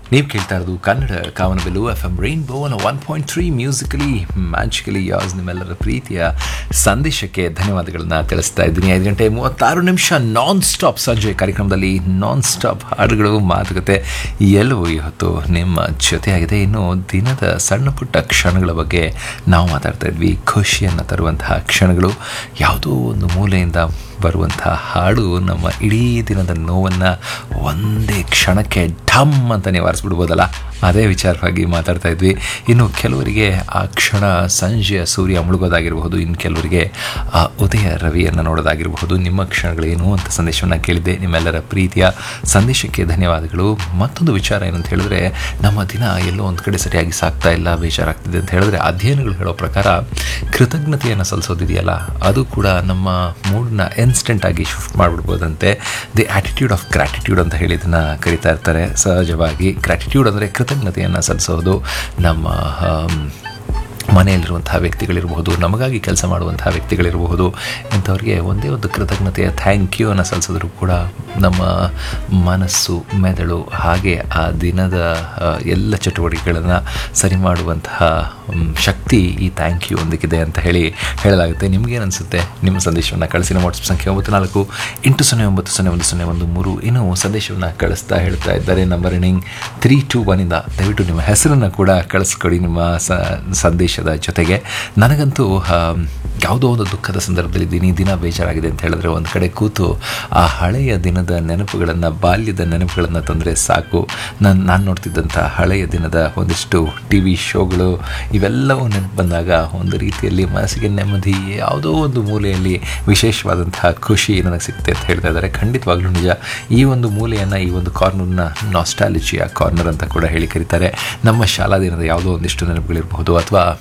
ನೀವು ಕೇಳ್ತಾ ಇರೋದು Kannada Kamanabillu F M rainbow one point three musically magically ಯಾಸ್ ನಿಮ್ಮೆಲ್ಲರ ಪ್ರೀತಿಯ ಸಂದೇಶಕ್ಕೆ ಧನ್ಯವಾದಗಳನ್ನ ತಿಳಿಸ್ತಾ ಇದ್ದೀನಿ ಐದು ಗಂಟೆ ಮೂವತ್ತಾರು ನಿಮಿಷ ನಾನ್ ಸ್ಟಾಪ್ ಸಂಜೆ ಕಾರ್ಯಕ್ರಮದಲ್ಲಿ ನಾನ್ ಸ್ಟಾಪ್ ಹಾಡುಗಳು ಮಾತುಕತೆ ಎಲ್ಲವೂ ಇವತ್ತು ನಿಮ್ಮ ಜೊತೆಯಾಗಿದೆ ಇನ್ನು ದಿನದ ಸಣ್ಣ ಪುಟ್ಟ ಕ್ಷಣಗಳ ಬಗ್ಗೆ ನಾವು ಮಾತಾಡ್ತಾ ಇದ್ವಿ ಖುಷಿಯನ್ನು ತರುವಂತಹ ಕ್ಷಣಗಳು ಯಾವುದೋ ಒಂದು ಮೂಲೆಯಿಂದ ಬರುವಂತಹ ಹಾಡು ನಮ್ಮ ಇಡೀ ದಿನದ ನೋವನ್ನು ಒಂದೇ ಕ್ಷಣಕ್ಕೆ ಢಮ್ ಅಂತ ನಿವಾರಿಸ್ಬಿಡ್ಬೋದಲ್ಲ ಅದೇ ವಿಚಾರವಾಗಿ ಮಾತಾಡ್ತಾ ಇದ್ವಿ ಇನ್ನು ಕೆಲವರಿಗೆ ಆ ಕ್ಷಣ ಸಂಜೆಯ ಸೂರ್ಯ ಮುಳುಗೋದಾಗಿರಬಹುದು ಇನ್ನು ಕೆಲವರಿಗೆ ಆ ಉದಯ ರವಿಯನ್ನು ನೋಡೋದಾಗಿರಬಹುದು ನಿಮ್ಮ ಕ್ಷಣಗಳೇನು ಅಂತ ಸಂದೇಶವನ್ನು ಕೇಳಿದ್ದೆ ನಿಮ್ಮೆಲ್ಲರ ಪ್ರೀತಿಯ ಸಂದೇಶಕ್ಕೆ ಧನ್ಯವಾದಗಳು ಮತ್ತೊಂದು ವಿಚಾರ ಏನಂತ ಹೇಳಿದ್ರೆ ನಮ್ಮ ದಿನ ಎಲ್ಲೋ ಒಂದು ಕಡೆ ಸರಿಯಾಗಿ ಸಾಕ್ತಾ ಇಲ್ಲ ಬೇಜಾರಾಗ್ತಿದೆ ಅಂತ ಹೇಳಿದ್ರೆ ಅಧ್ಯಯನಗಳು ಹೇಳೋ ಪ್ರಕಾರ ಕೃತಜ್ಞತೆಯನ್ನು ಸಲ್ಲಿಸೋದಿದೆಯಲ್ಲ ಅದು ಕೂಡ ನಮ್ಮ ಮೂಡ್ನ ಇನ್ಸ್ಟೆಂಟ್ ಆಗಿ ಶಿಫ್ಟ್ ಮಾಡಿಬಿಡ್ಬೋದಂತೆ ದಿ ಆಟಿಟ್ಯೂಡ್ ಆಫ್ ಗ್ರ್ಯಾಟಿಟ್ಯೂಡ್ ಅಂತ ಹೇಳಿ ಇದನ್ನು ಕರಿತಾ ಇರ್ತಾರೆ ಸಹಜವಾಗಿ ಗ್ರ್ಯಾಟಿಟ್ಯೂಡ್ ಅಂದರೆ ಕೃತಜ್ಞತೆಯನ್ನು ಸಲ್ಲಿಸೋದು ನಮ್ಮ ಆಮ್, ಮನೆಯಲ್ಲಿರುವಂತಹ ವ್ಯಕ್ತಿಗಳಿರಬಹುದು ನಮಗಾಗಿ ಕೆಲಸ ಮಾಡುವಂತಹ ವ್ಯಕ್ತಿಗಳಿರಬಹುದು ಇಂಥವ್ರಿಗೆ ಒಂದೇ ಒಂದು ಕೃತಜ್ಞತೆಯ ಥ್ಯಾಂಕ್ ಯು ಅನ್ನು ಸಲ್ಲಿಸಿದ್ರು ಕೂಡ ನಮ್ಮ ಮನಸ್ಸು ಮೆದುಳು ಹಾಗೆ ಆ ದಿನದ ಆ, ಎಲ್ಲ ಚಟುವಟಿಕೆಗಳನ್ನು ಸರಿ ಮಾಡುವಂತಹ ಮ್, ಶಕ್ತಿ ಈ ಥ್ಯಾಂಕ್ ಯು ಒಂದಕ್ಕಿದೆ ಅಂತ ಹೇಳಿ ಹೇಳಲಾಗುತ್ತೆ ನಿಮಗೇನು ಅನಿಸುತ್ತೆ ನಿಮ್ಮ ಸಂದೇಶವನ್ನು ಕಳಿಸಿ ನಮ್ಮ ವಾಟ್ಸಪ್ ಸಂಖ್ಯೆ ಒಂಬತ್ತು ನಾಲ್ಕು ಎಂಟು ಸೊನ್ನೆ ಒಂಬತ್ತು ಸೊನ್ನೆ ಒಂದು ಸೊನ್ನೆ ಒಂದು ಮೂರು ಇನ್ನೂ ಸಂದೇಶವನ್ನು ಕಳಿಸ್ತಾ ಹೇಳ್ತಾ ಇದ್ದಾರೆ ನಂಬರ್ ರನ್ನಿಂಗ್ ತ್ರೀ ಟು ಒನ್ನಿಂದ ದಯವಿಟ್ಟು ನಿಮ್ಮ ಹೆಸರನ್ನು ಕೂಡ ಕಳಿಸ್ಕೊಡಿ ನಿಮ್ಮ ಸ ಸಂದೇಶದ ಜೊತೆಗೆ ನನಗಂತೂ ಆಮ್, ಯಾವುದೋ ಒಂದು ದುಃಖದ ಸಂದರ್ಭದಲ್ಲಿದ್ದೀನಿ ದಿನ ಬೇಜಾರಾಗಿದೆ ಅಂತ ಹೇಳಿದ್ರೆ ಒಂದು ಕಡೆ ಕೂತು ಆ ಹಳೆಯ ದಿನದ ನೆನಪುಗಳನ್ನು ಬಾಲ್ಯದ ನೆನಪುಗಳನ್ನು ತಂದರೆ ಸಾಕು ನಾನು ನಾನು ನೋಡ್ತಿದ್ದಂಥ ಹಳೆಯ ದಿನದ ಒಂದಿಷ್ಟು ಟಿ ವಿ ಶೋಗಳು ಇವೆಲ್ಲವೂ ನೆನಪು ಬಂದಾಗ ಒಂದು ರೀತಿಯಲ್ಲಿ ಮನಸ್ಸಿಗೆ ನೆಮ್ಮದಿ ಯಾವುದೋ ಒಂದು ಮೂಲೆಯಲ್ಲಿ ವಿಶೇಷವಾದಂತಹ ಖುಷಿ ನನಗೆ ಸಿಗುತ್ತೆ ಅಂತ ಹೇಳ್ತಾ ಇದ್ದಾರೆ ಖಂಡಿತವಾಗ್ಲೂ ನಿಜ ಈ ಒಂದು ಮೂಲೆಯನ್ನು ಈ ಒಂದು ಕಾರ್ನರ್ನ ನಾಸ್ಟಾಲಿಜಿಯ ಕಾರ್ನರ್ ಅಂತ ಕೂಡ ಹೇಳಿ ಕರೀತಾರೆ ನಮ್ಮ ಶಾಲಾ ದಿನದ ಯಾವುದೋ ಒಂದಿಷ್ಟು ನೆನಪುಗಳಿರಬಹುದು ಅಥವಾ